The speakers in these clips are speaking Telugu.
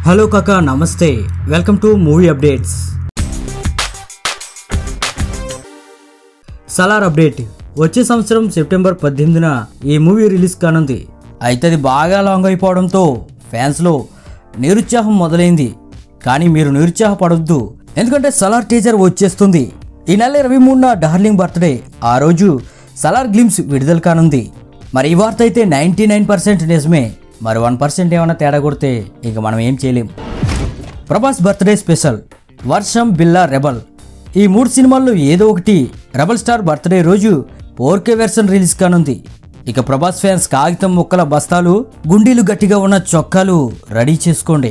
హలో కాకా నమస్తే welcome to movie updates Salaar update వచ్చే సంవత్సరం సెప్టెంబర్ పద్దెనిమిదిన ఈ మూవీ రిలీజ్ కానుంది అయితే అది బాగా లాంగ్ అయిపోవడంతో ఫ్యాన్స్లో నిరుత్సాహం మొదలైంది కానీ మీరు నిరుత్సాహపడొద్దు ఎందుకంటే సలార్ టీజర్ వచ్చేస్తుంది ఈ నెల ఇరవై మూడున డార్లింగ్ బర్త్డే ఆ రోజు సలార్ గ్లిమ్స్ విడుదల కానుంది మరి ఈ వార్త అయితే నైంటీ నైన్ పర్సెంట్ నిజమే మరి వన్ పర్సెంట్ ఏమైనా తేడా కొడితే ఇక మనం ఏం చేయలేం ప్రభాస్ బర్త్డే స్పెషల్ వర్షం బిల్లా రెబల్ ఈ మూడు సినిమాల్లో ఏదో ఒకటి రెబల్ స్టార్ బర్త్డే రోజు ఫోర్కే వెర్షన్ రిలీజ్ కానుంది ఇక ప్రభాస్ ఫ్యాన్స్ కాగితం ముక్కల బస్తాలు గుండీలు గట్టిగా ఉన్న చొక్కాలు రెడీ చేసుకోండి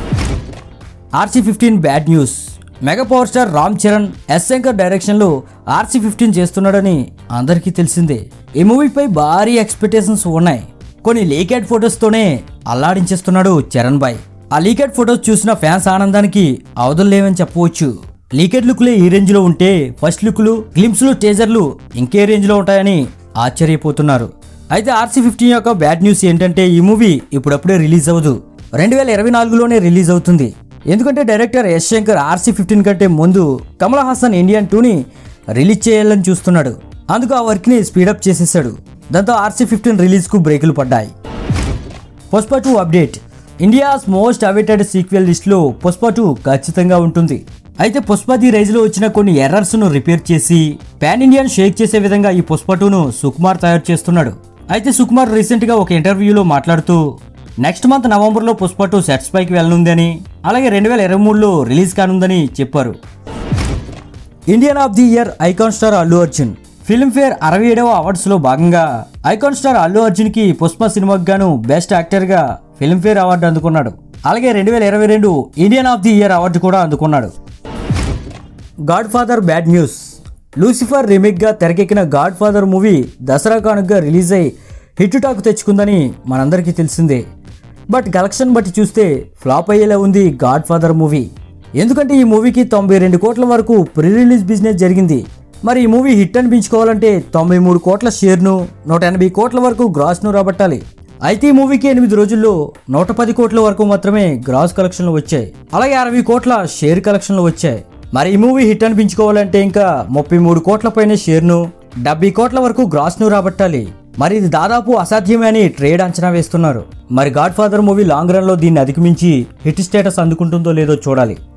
RC fifteen bad news mega power star Ram Charan S Shankar డైరెక్షన్లో ఆర్సీ ఫిఫ్టీన్ చేస్తున్నాడని అందరికీ తెలిసిందే ఈ మూవీపై భారీ ఎక్స్పెక్టేషన్స్ ఉన్నాయి కొన్ని లీకెడ్ ఫొటోస్తోనే అల్లాడించేస్తున్నాడు చరణ్ బాయ్ ఆ లీకెడ్ ఫొటోస్ చూసిన ఫ్యాన్స్ ఆనందానికి అవధులు లేవని చెప్పవచ్చు లీకెడ్ లుక్లే ఈ రేంజ్లో ఉంటే ఫస్ట్ లుక్లు గ్లిమ్స్లు టేజర్లు ఇంకే రేంజ్లో ఉంటాయని ఆశ్చర్యపోతున్నారు అయితే ఆర్సీ ఫిఫ్టీన్ యొక్క బ్యాడ్ న్యూస్ ఏంటంటే ఈ మూవీ ఇప్పుడప్పుడే రిలీజ్ అవ్వదు రెండు వేల ఇరవై నాలుగులోనే రిలీజ్ అవుతుంది ఎందుకంటే director S Shankar RC fifteen కంటే ముందు కమల్ హాసన్ ఇండియన్ టూని రిలీజ్ చేయాలని చూస్తున్నాడు అందుకు ఆ వర్క్ని స్పీడప్ చేసేసాడు దాంతో ఆర్సీ ఫిఫ్టీన్ రిలీజ్కు బ్రేకులు పడ్డాయి Pushpa two update India's most awaited sequel లిస్ట్లో పుష్ప టూ ఖచ్చితంగా ఉంటుంది అయితే పుష్ప ది రైజ్లో వచ్చిన కొన్ని ఎర్రర్స్ను రిపేర్ చేసి పాన్ ఇండియన్ షేక్ చేసే విధంగా ఈ పుష్ప టూను సుకుమార్ తయారు చేస్తున్నాడు అయితే సుకుమార్ రీసెంట్గా ఒక ఇంటర్వ్యూలో మాట్లాడుతూ నెక్స్ట్ మంత్ నవంబర్లో పుష్ప టూ సెట్స్ పైకి వెళ్ళనుందని అలాగే రెండు వేల ఇరవై మూడులో రిలీజ్ కానుందని చెప్పారు Indian of the year icon star Allu Arjun Filmfare అరవై ఏడవ అవార్డ్స్లో భాగంగా ఐకాన్ స్టార్ అల్లు అర్జున్కి పుష్ప సినిమాకి గాను బెస్ట్ యాక్టర్గా ఫిల్మ్ఫేర్ అవార్డు అందుకున్నాడు అలాగే రెండు వేల ఇరవై రెండు Indian of the year award కూడా అందుకున్నాడు godfather bad news Lucifer రీమేక్గా తెరకెక్కిన గాడ్ ఫాదర్ మూవీ దసరా కానుకగా రిలీజ్ అయి హిట్ టాక్ తెచ్చుకుందని మనందరికీ తెలిసిందే బట్ కలెక్షన్ బట్టి చూస్తే ఫ్లాప్ అయ్యేలా ఉంది గాడ్ ఫాదర్ మూవీ ఎందుకంటే ఈ మూవీకి తొంభై రెండు కోట్ల వరకు ప్రీ రిలీజ్ బిజినెస్ జరిగింది మరి ఈ మూవీ హిట్ అనిపించుకోవాలంటే తొంభై మూడు కోట్ల షేర్ను నూట ఎనభై కోట్ల వరకు గ్రాస్ను రాబట్టాలి అయితే ఈ మూవీకి ఎనిమిది రోజుల్లో నూట పది కోట్ల వరకు మాత్రమే గ్రాస్ కలెక్షన్లు వచ్చాయి అలాగే అరవై కోట్ల షేర్ కలెక్షన్లు వచ్చాయి మరి ఈ మూవీ హిట్ అనిపించుకోవాలంటే ఇంకా ముప్పై మూడు కోట్ల పైన షేర్ను డెబ్బై కోట్ల వరకు గ్రాస్ను రాబట్టాలి మరి ఇది దాదాపు అసాధ్యమే అని ట్రేడ్ అంచనా వేస్తున్నారు మరి godfather movie long run లో దీన్ని అధిగమించి హిట్ స్టేటస్ అందుకుంటుందో లేదో చూడాలి